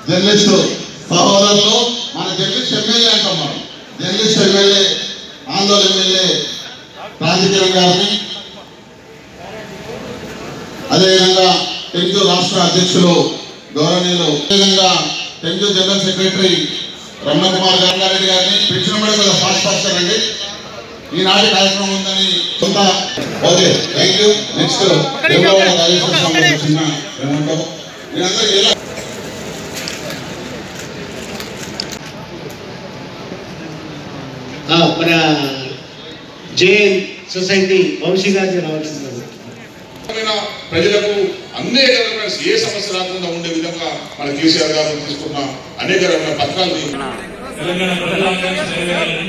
Journalist సహోదరులు మన journalist MLA అంటాం మనం జర్నలిస్ట్ ఎమ్మెల్యే ఆందోళన ఎమ్మెల్యే రాజకీయం గారిని అదేవిధంగా టెంకు రాష్ట్ర అధ్యక్షులు గౌరవనీయులు అదేవిధంగా టెంకు జనరల్ సెక్రటరీ రమణ కుమార్ గారి గారిని పిలిచిన కూడా కొంచెం ఫాస్ట్ ఫాస్ట్ అండి ఈనాటి కార్యక్రమం ఉందని కొంత okay thank you next Devaravada Rajeshwara Swamy గారు చిన్న ఏమంటావు మీరందరూ ఎలా ఆ, మన జేఎన్ సొసైటీ వంశీ గారికి రావాల్సింది రకమైన ప్రజలకు అనేక రకమైన ఏ సమస్య రాకుండా ఉండే విధంగా మన కేసీఆర్ గారు తీసుకున్న అనేక రకమైన పథకాలు తెలంగాణ ప్రజలందరికీ తెలియాలని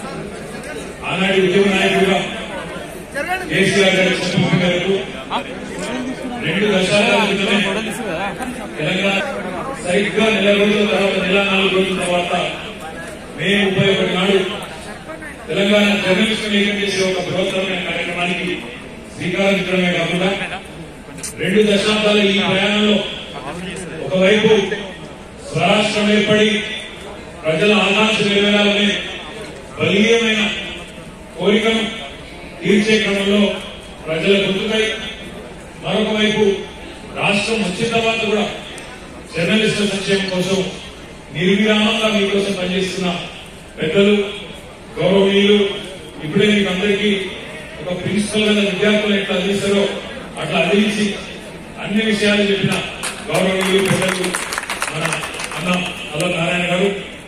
ఆనాటి ఉద్యమ నాయకుడుగా కేసీఆర్ గారి చెప్పిన మేరకు రెండు దశాబ్దాల క్రితమే తెలంగాణ సరిగ్గా నెల రోజుల తర్వాత నెల నాలుగు రోజుల తర్వాత మే ముప్పై ఒకటి నాడు తెలంగాణ జర్నలిస్టులు ఏకం చేసే ఒక బృహత్తరమైన కార్యక్రమానికి శ్రీకారం చుట్టడమే కాకుండా రెండు దశాబ్దాల ఈ ప్రయాణంలో ఒకవైపు స్వరాష్ట్రం ఏర్పడి ప్రజల ఆకాంక్ష నెరవేరాలనే బలీయమైన కోరికను తీర్చే క్రమంలో ప్రజల గుర్తుకై మరొక వైపు రాష్ట్రం వచ్చిన తర్వాత కూడా జర్నలిస్టుల సంక్షేమం కోసం నిర్విరామంగా మీకోసం పనిచేస్తున్న పెద్దలు గౌరవనీయులు ఇప్పుడే మీకు అందరికీ ఒక ప్రిన్సిపల్ గా విద్యార్థులు ఎట్లా అందిస్తారో అట్లా అందించి అన్ని విషయాలు చెప్పిన గౌరవనీయులు పెద్దలు మన అన్న అల్ల నారాయణ గారు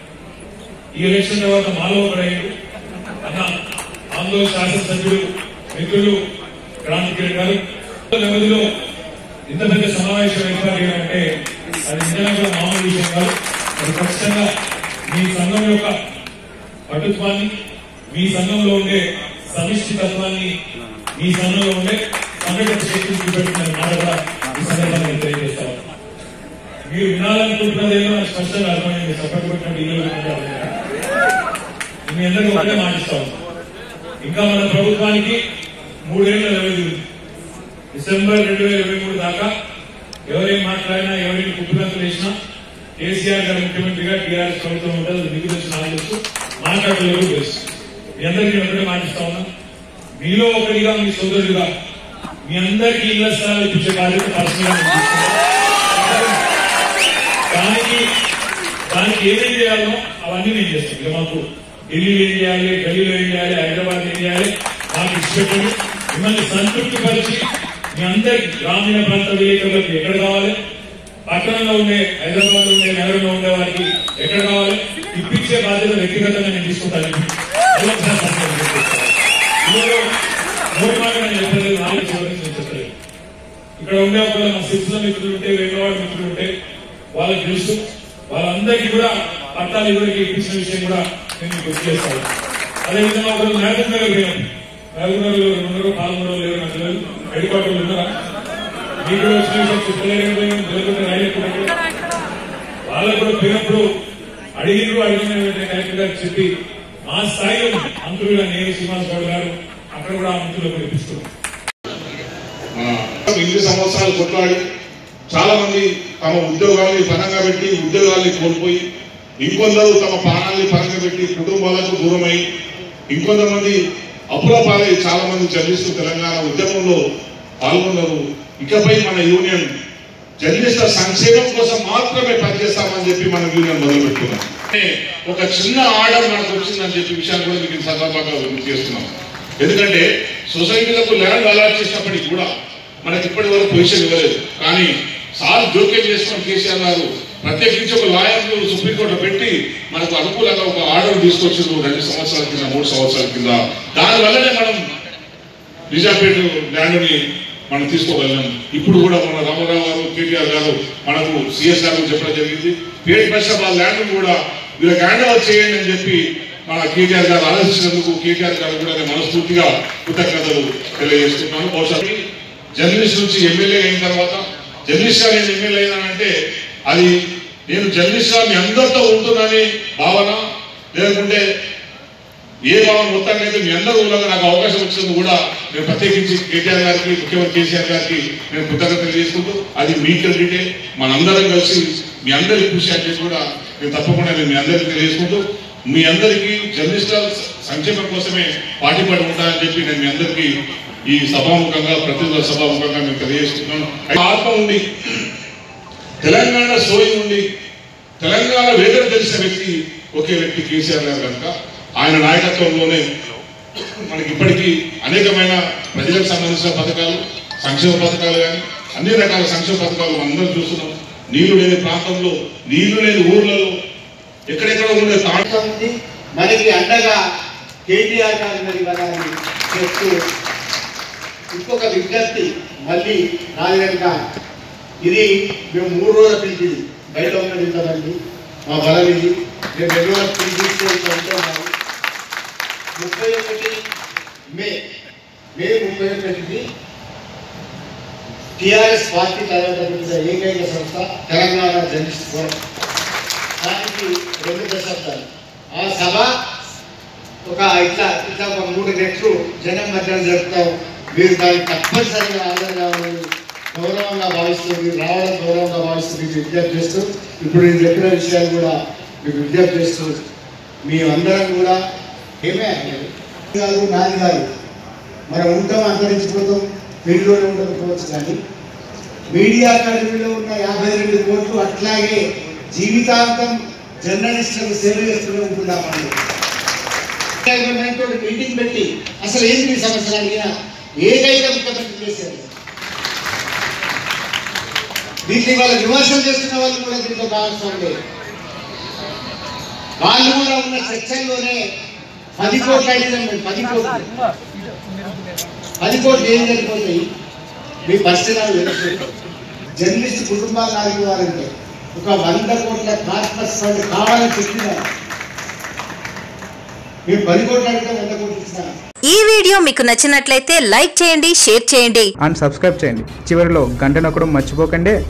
ఈ ఎలక్షన్ తర్వాత మాలో ఒకడయ్యాడు అన్న ఆందోళన శాసనసభ్యుడు మిత్రులు క్రాంతి కిరణ్ గారు వ్యవధిలో ఇంత పెద్ద సమావేశం ఏర్పాటు అంటే అది నిజంగా కూడా మామూలు విషయం కాదు అది ఖచ్చితంగా మీ సంఘం యొక్క పటుత్వాన్ని మీ సంఘంలో ఉండే సమిష్టి తత్వాన్ని మీ సంఘంలో ఉండే సంఘటన శక్తిని చూపెట్టిన మాట కూడా ఈ సందర్భంగా నేను తెలియజేస్తాను మీరు వినాలనుకుంటున్నదేమో నాకు స్పష్టంగా అర్థమైంది సపోర్ట్ కొట్టినట్టు ఇల్లు కొట్టినట్టు అర్థమైంది. మీ అందరికీ ఒకటే మాటిస్తాం ఇంకా మన ప్రభుత్వానికి మూడేళ్ల వ్యవధి ఉంది డిసెంబర్ రెండు వేల ఇరవై మూడు దాకా ఎవరేం మాట్లాడినా ఎవరిని కుటుంబంతో వేసినా కేసీఆర్ గారు ముఖ్యమంత్రిగా టీఆర్ఎస్ ప్రభుత్వం ఉంటుంది అది మీకు తెలిసిన నాకు తెలుసు మాట్లాడలేదు తెలుసు మీ అందరికీ ఒకటే మాటిస్తా ఉన్నా మీలో ఒకరిగా మీ సోదరుడిగా మీ అందరికీ ఇళ్ల స్థలాలు ఇప్పించే బాధ్యత పర్సనల్ గా నేను తీసుకున్నాను. దానికి దానికి ఏమేం చేయాలో అవన్నీ నేను చేస్తాను ఇక మాకు ఢిల్లీలో ఏం చేయాలి ఢిల్లీలో ఏం చేయాలి హైదరాబాద్ ఏం చేయాలి మాకు ఇష్టపెట్టండి మిమ్మల్ని సంతృప్తి పరిచి మీ అందరి గ్రామీణ ప్రాంత విలేకరులకు ఎక్కడ కావాలి పట్టణంలో ఉండే హైదరాబాద్ లో ఉండే నగరంలో ఉండే వారికి ఎక్కడ కావాలి ఇప్పించే బాధ్యత వ్యక్తిగతంగా నేను తీసుకుంటాను అది ఒకసారి సంతకం చేసేస్తాను. ఇందులో మూడు మాటలు నేను చెప్పలేదు నాలుగు చివరి నేను చెప్పలేదు ఇక్కడ ఉండే ఒకవేళ మా సిద్ధ మిత్రులు ఉంటే వేరేవాడ మిత్రులు ఉంటే వాళ్ళకి తెలుసు వాళ్ళందరికీ కూడా పట్టాలు ఇవ్వడానికి ఇప్పించిన విషయం కూడా నేను మీకు గుర్తు చేస్తాను అదేవిధంగా ఒకరు మేడం గారు పోయాం మేడం గారు ఉన్నారో పాల్గొనరో లేరో నాకు తెలియదు హెడ్ క్వార్టర్లు ఉన్నారా మీకు కూడా వచ్చిన విషయం చెప్పలేకపోయాం తెలియకుండా రాయలేకపోయాం వాళ్ళకు కూడా పోయినప్పుడు అడిగిరు అడిగిన వెంటనే కలెక్టర్ గారు చెప్పి మా స్థాయిలో మంత్రులుగా నేను శ్రీనివాస్ గౌడ్ గారు అక్కడ కూడా ఆ మంత్రులకు ఇప్పిస్తున్నాం మన ఎనిమిది సంవత్సరాలు కొట్లాడి చాలా మంది తమ ఉద్యోగాల్ని పనంగా పెట్టి ఉద్యోగాల్ని కోల్పోయి ఇంకొందరు తమ ప్రాణాల్ని పనంగా పెట్టి కుటుంబాలకు దూరమై ఇంకొంతమంది అప్పుల పాలై చాలా మంది జర్నలిస్టు తెలంగాణ ఉద్యమంలో పాల్గొన్నారు ఇకపై మన యూనియన్ జర్నలిస్టుల సంక్షేమం కోసం మాత్రమే పనిచేస్తామని చెప్పి మన యూనియన్ మొదలుపెట్టుకున్నాం అంటే ఒక చిన్న ఆర్డర్ మనకు వచ్చిందని చెప్పి విషయాన్ని కూడా మీకు ఈ సందర్భంగా గుర్తు చేస్తున్నాం ఎందుకంటే సొసైటీలకు ల్యాండ్ అలాట్ చేసినప్పటికీ కూడా మనకి ఇప్పటి వరకు పొజిషన్ ఇవ్వలేదు కానీ సార్ జోక్యం చేసుకున్న కేసీఆర్ గారు ప్రత్యేకించి ఒక లాయర్ను సుప్రీంకోర్టులో పెట్టి మనకు అనుకూలంగా ఒక ఆర్డర్ తీసుకొచ్చిండ్రు రెండు సంవత్సరాల కింద మూడు సంవత్సరాల కింద దానివల్లనే మనం నిజాంపేట ల్యాండ్ని మనం తీసుకోగలిగాం ఇప్పుడు కూడా మన రామారావు గారు కేటీఆర్ గారు మనకు సిఎస్ గారు చెప్పడం జరిగింది పేరు పక్ష వాళ్ళ ల్యాండ్ కూడా వీళ్ళకి హ్యాండ్ ఓవర్ చేయండి అని చెప్పి మన కేటీఆర్ గారు ఆలోచించినందుకు కేటీఆర్ గారు కూడా నేను మనస్ఫూర్తిగా కృతజ్ఞతలు తెలియజేస్తున్నాను బహుశా జర్నలిస్ట్ నుంచి ఎమ్మెల్యే అయిన తర్వాత జర్నలిస్ట్ గా నేను ఎమ్మెల్యే అయినానంటే అది నేను జర్నలిస్ట్ గా మీ అందరితో ఉంటున్నాని భావన లేకుంటే ఏ భావన మొత్తానికి అయితే మీ అందరూ ఊళ్ళో నాకు అవకాశం వచ్చినందుకు కూడా నేను ప్రత్యేకించి కేటీఆర్ గారికి ముఖ్యమంత్రి కేసీఆర్ గారికి నేను కృతజ్ఞతలు తెలియజేసుకుంటూ అది మీ క్రెడిటే మనందరం కలిసి మీ అందరి కృషి అని చెప్పి కూడా నేను తప్పకుండా నేను మీ అందరికీ తెలియజేసుకుంటూ మీ అందరికీ జర్నలిస్టుల సంక్షేమం కోసమే పాటుపడి ఉంటానని చెప్పి నేను మీ అందరికీ ఈ సభాముఖంగా ప్రతినిధుల సభాముఖంగా నేను తెలియజేస్తున్నాను ఆత్మ ఉండి తెలంగాణ సోయి ఉండి తెలంగాణ వేదన తెలిసిన వ్యక్తి ఒకే వ్యక్తి కేసీఆర్ గారు కనుక ఆయన నాయకత్వంలోనే మనకి ఇప్పటికీ అనేకమైన ప్రజలకు సంబంధించిన పథకాలు సంక్షేమ పథకాలు కానీ అన్ని రకాల సంక్షేమ పథకాలు మనం అందరం చూస్తున్నాం నీళ్లు లేని ప్రాంతంలో నీళ్లు లేని ఊర్లలో ఎక్కడెక్కడ ఉండే తాండ అంతా ఉంది మనకి అండగా కేటీఆర్ గారు మరి వాళ్ళని చెప్తూ ఇంకొక విజ్ఞప్తి మళ్ళీ నాది కనుక ఇది మేము మూడు రోజుల పిలిచి బయట ఉన్నది ఇంతమంది మా బలం ఇది మేము రెండు రోజుల పిలిచి ఉంటున్నాము ముప్పై ఒకటి మే మే ముప్పై ఒకటికి టిఆర్ఎస్ పార్టీ తయారు ఏకైక సంస్థ తెలంగాణ జర్నలిస్ట్ ఫోరం దానికి రెండు దశాబ్దాలు ఆ సభ ఒక ఇట్లా ఇట్లా ఒక మూడు రెట్లు జనం మధ్యలో జరుపుతాం మీరు దానికి తప్పనిసరిగా హాజరు కావాలని గౌరవంగా భావిస్తూ మీరు రావడం గౌరవంగా భావిస్తూ మీకు విజ్ఞప్తి చేస్తూ ఇప్పుడు నేను చెప్పిన విషయాలు కూడా మీకు విజ్ఞప్తి చేస్తూ మీ అందరం కూడా ఏమే కాదు నాది కాదు మనం ఉంటాం అంతరించిపోతాం పెళ్లిలోనే ఉండకపోవచ్చు కానీ మీడియా అకాడమీలో ఉన్న యాభై రెండు కోట్లు అట్లాగే జీవితాంతం జర్నలిస్టులకు సేవ చేస్తూనే ఉంటున్నామండి మీటింగ్ పెట్టి అసలు ఏంటి మీ సమస్యలు అడిగినా ఏకైక ముఖ్యమంత్రి చేశారు దీన్ని వాళ్ళ విమర్శలు చేస్తున్న వాళ్ళు కూడా దీంట్లో భాగస్వామి లేదు వాళ్ళు కూడా ఉన్న చర్చల్లోనే పది కోట్లు అడిగినాం మేము పది కోట్లు పది కోట్లు ఏం జరిగిపోతాయి మీ పరిస్థితులు తెలుసు జర్నలిస్ట్ కుటుంబాలు ఆగిపోవాలంటే ఒక వంద కోట్ల కార్పస్ ఫండ్ కావాలని చెప్పిన మేము పది కోట్లు అడిగితే వంద కోట్లు ఇస్తాం ఈ వీడియో మీకు నచ్చినట్లయితే లైక్ చేయండి షేర్ చేయండి అండ్ సబ్స్క్రైబ్ చేయండి చివరిలో గంట నొక్కడం మర్చిపోకండి